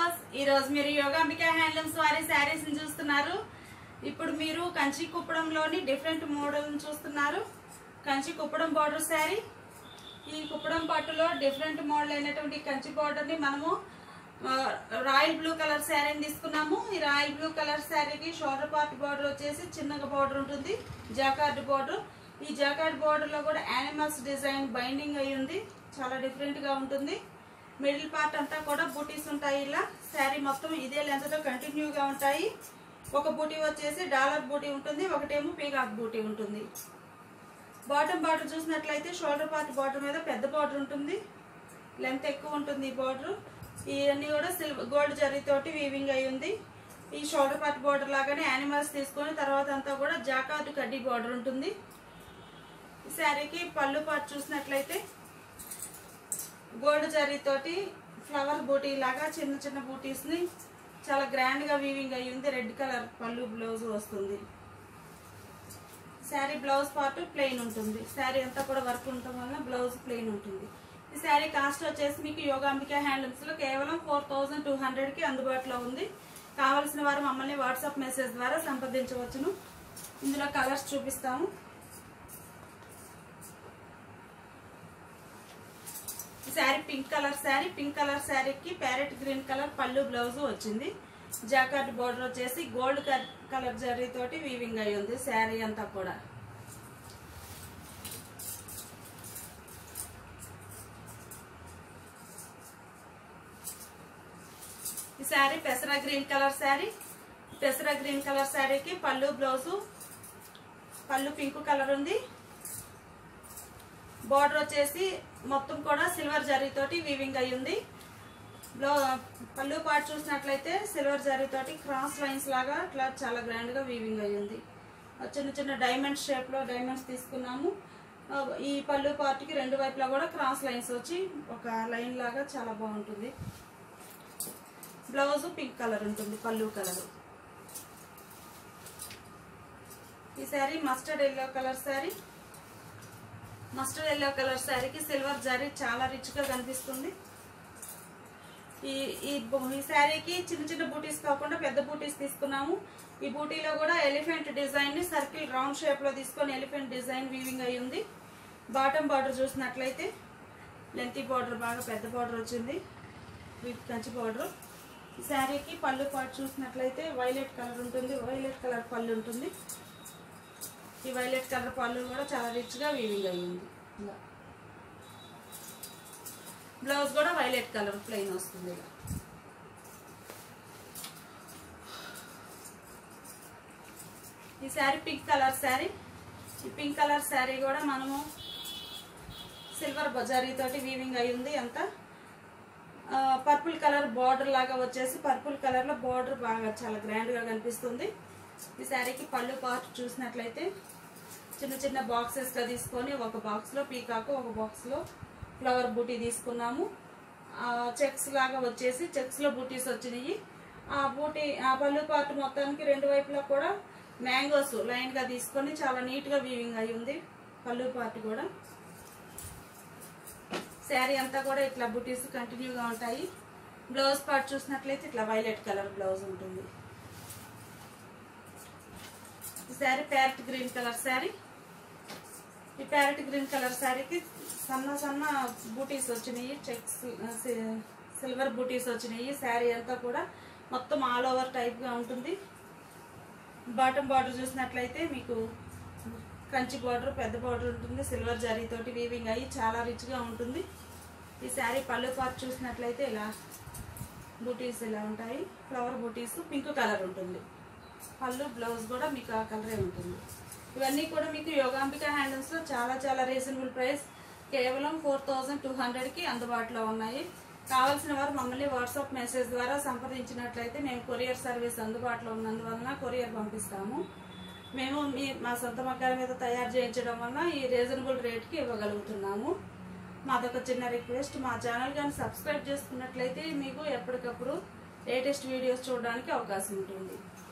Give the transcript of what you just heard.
viewers ఈ రోజు మీరు యోగాంబిక హ్యాండ్లూమ్స్ వారి శారీస్ ని చూస్తున్నారు ఇప్పుడు మీరు కంచి కుప్పడంలోని డిఫరెంట్ మోడల్ చూస్తున్నారు కంచి కుప్పడం బార్డర్ శారీ ఈ కుప్పడం పట్టులో డిఫరెంట్ మోడల్ అయినటువంటి కంచి బార్డర్ ని మనము ఆ, రాయల్ బ్లూ కలర్ శారీని తీసుకున్నాము ఈ రాయల్ బ్లూ కలర్ శారీకి షోల్డర్ పార్ట్ బార్డర్ వచ్చేసి చిన్నగా బార్డర్ ఉంటుంది జాకార్డ్ బార్డర్ ఈ జాకార్డ్ బార్డర్ లో కూడా యానిమల్స్ డిజైన్ బైండింగ్ అయి ఉంది చాలా డిఫరెంట్ గా ఉంటుంది మిడిల్ పార్ట్ అంతా కూడా బూటీస్ ఉంటాయి ఇలా శారీ మొత్తం ఇదే లెంత్ తో కంటిన్యూగా ఉంటాయి ఒక బూటీ వచ్చేసి డాలర్ బూటీ ఉంటుంది ఒకటేమో పీకాక్ బూటీ ఉంటుంది బాటమ్ బార్డర్ చూసినట్లయితే షోల్డర్ పార్ట్ బార్డర్ మీద పెద్ద బార్డర్ ఉంటుంది లెంత్ ఎక్కువ ఉంటుంది ఈ బార్డర్ ఇవన్నీ కూడా సిల్వర్ గోల్డ్ జరీతోటి వీవింగ్ అయి ఉంది ఈ షోల్డర్ పార్ట్ బార్డర్ లాగానే యానిమల్స్ తీసుకొని తర్వాత అంతా కూడా జాకార్డ్ కడ్డీ బార్డర్ ఉంటుంది ఈ శారీకి పళ్ళు పార్ట్ చూసినట్లయితే గోల్డ్ జరీతోటి ఫ్లవర్ బూటీ లాగా చిన్న చిన్న బూటీస్ ని చాలా గ్రాండ్ గా వీవింగ్ అయ్యి ఉంది రెడ్ కలర్ పళ్ళు బ్లౌజ్ వస్తుంది శారీ బ్లౌజ్ పార్ట్ ప్లెయిన్ ఉంటుంది శారీ అంతా కూడా వర్క్ ఉండటం వల్ల బ్లౌజ్ ప్లెయిన్ ఉంటుంది ఈ శారీ కాస్ట్ వచ్చేసి మీకు యోగాంబిక హ్యాండ్లూమ్స్ లో కేవలం ఫోర్ థౌజండ్ టూ హండ్రెడ్ కి అందుబాటులో ఉంది కావాల్సిన వారు మమ్మల్ని వాట్సాప్ మెసేజ్ ద్వారా సంప్రదించవచ్చును ఇందులో కలర్స్ చూపిస్తాము ఈ sari pink colour sari pink colour శారీకి ప్యారెట్ గ్రీన్ కలర్ పళ్ళు బ్లౌజ్ వచ్చింది జాకార్డ్ బోర్డర్ వచ్చేసి గోల్డ్ కలర్ జరీ తోటి వీవింగ్ అయి ఉంది శారీ అంతా కూడా ఈ శారీ పెసరా గ్రీన్ కలర్ శారీ పెసరా గ్రీన్ కలర్ శారీకి పళ్ళు బ్లౌజు పళ్ళు పింక్ కలర్ ఉంది బార్డర్ వచ్చేసి మొత్తం కూడా సిల్వర్ జరీతోటి వీవింగ్ అయి ఉంది బ్లౌ పళ్ళు పార్ట్ చూసినట్లయితే సిల్వర్ జరీతోటి క్రాస్ లైన్స్ లాగా ఇట్లా చాలా గ్రాండ్ గా వీవింగ్ అయి ఉంది ఆ చిన్న చిన్న డైమండ్ షేప్ లో డైమండ్స్ తీసుకున్నాము ఆ, ఈ పళ్ళు పార్ట్ కి రెండు వైపులా కూడా క్రాస్ లైన్స్ వచ్చి ఒక లైన్ లాగా చాలా బాగుంటుంది బ్లౌజ్ పింక్ కలర్ ఉంటుంది పళ్ళు కలర్ ఈ sari mustard yellow colour sari mustard yellow colour శారీకి సిల్వర్ జరీ చాలా రిచ్ గా కనిపిస్తుంది ఈ ఈ బు- ఈ శారీకి చిన్న చిన్న బూటీస్ కాకుండా పెద్ద బూటీస్ తీసుకున్నాము ఈ బూటీలో కూడా ఎలిఫెంట్ డిజైన్ ని సర్కిల్ రౌండ్ షేప్ లో తీసుకొని ఎలిఫెంట్ డిజైన్ వీవింగ్ అయి ఉంది బాటమ్ బార్డర్ చూసినట్లయితే లెంతీ బార్డర్ బాగా పెద్ద బార్డర్ వచ్చింది విత్ కంచి బార్డర్ ఈ శారీకి పళ్ళు పాటు చూసినట్లయితే వైలెట్ కలర్ ఉంటుంది వైలెట్ కలర్ పళ్ళు ఉంటుంది ఈ వైలెట్ కలర్ పళ్ళు కూడా చాలా రిచ్ గా వీవింగ్ అయ్యింది ఇలా బ్లౌజ్ కూడా వైలెట్ కలర్ ప్లెయిన్ వస్తుంది ఇలా ఈ శారీ పింక్ కలర్ శారీ ఈ పింక్ కలర్ శారీ కూడా మనము సిల్వర్ బజారీ తోటి వీవింగ్ అయి ఉంది అంతా పర్పుల్ కలర్ బార్డర్ లాగా వచ్చేసి పర్పుల్ కలర్ లో బార్డర్ బాగా చాలా గ్రాండ్ గా కనిపిస్తుంది ఈ శారీకి పళ్ళు పార్ట్ చూసినట్లయితే చిన్న చిన్న బాక్సెస్ గా తీసుకొని ఒక బాక్స్ లో పీకాకు ఒక బాక్స్ లో ఫ్లవర్ బూటీ తీసుకున్నాము చెక్స్ లాగా వచ్చేసి చెక్స్ లో బూటీస్ వచ్చినాయి ఆ బూటీ ఆ పళ్ళు పార్ట్ మొత్తానికి రెండు వైపులా కూడా మ్యాంగోస్ లైన్ గా తీసుకొని చాలా నీట్ గా వీవింగ్ అయి ఉంది పళ్ళు పార్ట్ కూడా శారీ అంతా కూడా ఇట్లా బుటీస్ కంటిన్యూగా ఉంటాయి బ్లౌజ్ పార్ట్ చూసినట్లయితే ఇట్లా వైలెట్ కలర్ బ్లౌజ్ ఉంటుంది ఈ sari parrot green colour sari ఈ ప్యారెట్ గ్రీన్ కలర్ శారీకి సన్న సన్న బూటీస్ వచ్చినాయి చెక్స్ సిల్వర్ బూటీస్ వచ్చినాయి శారీ అంతా కూడా మొత్తం ఆల్ ఓవర్ టైప్ గా ఉంటుంది బాటమ్ బార్డర్ చూసినట్లయితే మీకు కంచి బార్డర్ పెద్ద బార్డర్ ఉంటుంది సిల్వర్ జరీతోటి వీవింగ్ అయ్యి చాలా రిచ్ గా ఉంటుంది ఈ శారీ పళ్ళు పార్ట్ చూసినట్లయితే ఇలా బూటీస్ ఇలా ఉంటాయి ఫ్లవర్ బూటీస్ పింక్ కలర్ ఉంటుంది పళ్ళు బ్లౌజ్ కూడా మీకు ఆ కలరే ఉంటుంది ఇవన్నీ కూడా మీకు యోగాంబిక హ్యాండిల్స్ లో చాలా చాలా రీజనబుల్ ప్రైస్ కేవలం ఫోర్ థౌజండ్ టూ హండ్రెడ్ కి అందుబాటులో ఉన్నాయి కావాల్సిన వారు మమ్మల్ని వాట్సాప్ మెసేజ్ ద్వారా సంప్రదించినట్లయితే మేము కొరియర్ సర్వీస్ అందుబాటులో ఉన్నందువలన కొరియర్ పంపిస్తాము మేము మీ మా సొంత మగ్గాల మీద తయారు చేయించడం వలన ఈ రీజనబుల్ రేట్కి ఇవ్వగలుగుతున్నాము మాదొక చిన్న రిక్వెస్ట్ మా ఛానల్ కానీ సబ్స్క్రైబ్ చేసుకున్నట్లయితే మీకు ఎప్పటికప్పుడు లేటెస్ట్ వీడియోస్ చూడడానికి అవకాశం ఉంటుంది